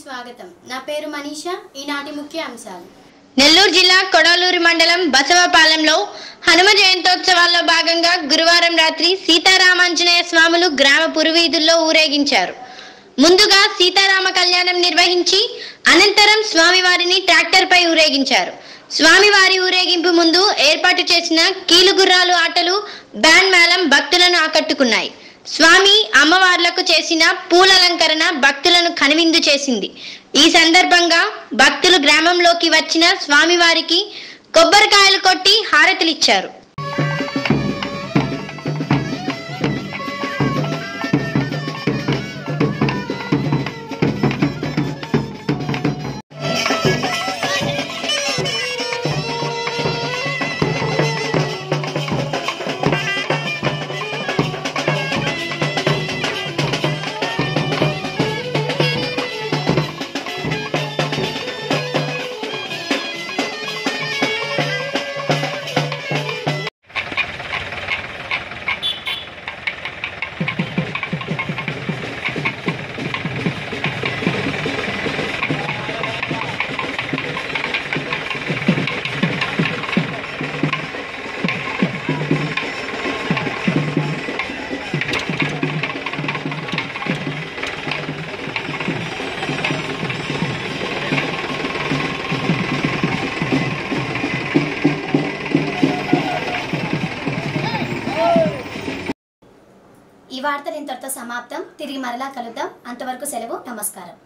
స్వాగతం నా పేరు మనీషా ఈనాటి ముఖ్య అంశాలు నెల్లూరు జిల్లా కొడవలూరు మండలం బసవపాలెంలో హనుమ జయంతోత్సవాల్లో భాగంగా గురువారం రాత్రి సీతారామాంజనేయ స్వాములు గ్రామ పురువీధుల్లో ఊరేగించారు ముందుగా సీతారామ కళ్యాణం నిర్వహించి అనంతరం స్వామివారిని ట్రాక్టర్పై ఊరేగించారు స్వామివారి ఊరేగింపు ముందు ఏర్పాటు చేసిన కీలుగుర్రాలు ఆటలు బ్యాండ్ మేళం భక్తులను ఆకట్టుకున్నాయి స్వామి అమ్మవార్లకు చేసిన పూలలంకరణ భక్తులను కనువిందు చేసింది ఈ సందర్భంగా భక్తులు గ్రామంలోకి వచ్చిన స్వామివారికి కొబ్బరికాయలు కొట్టి హారతులిచ్చారు ఈ వార్తలు ఇంతటితో సమాప్తం తిరిగి మరలా కలుద్దాం అంతవరకు సెలవు నమస్కారం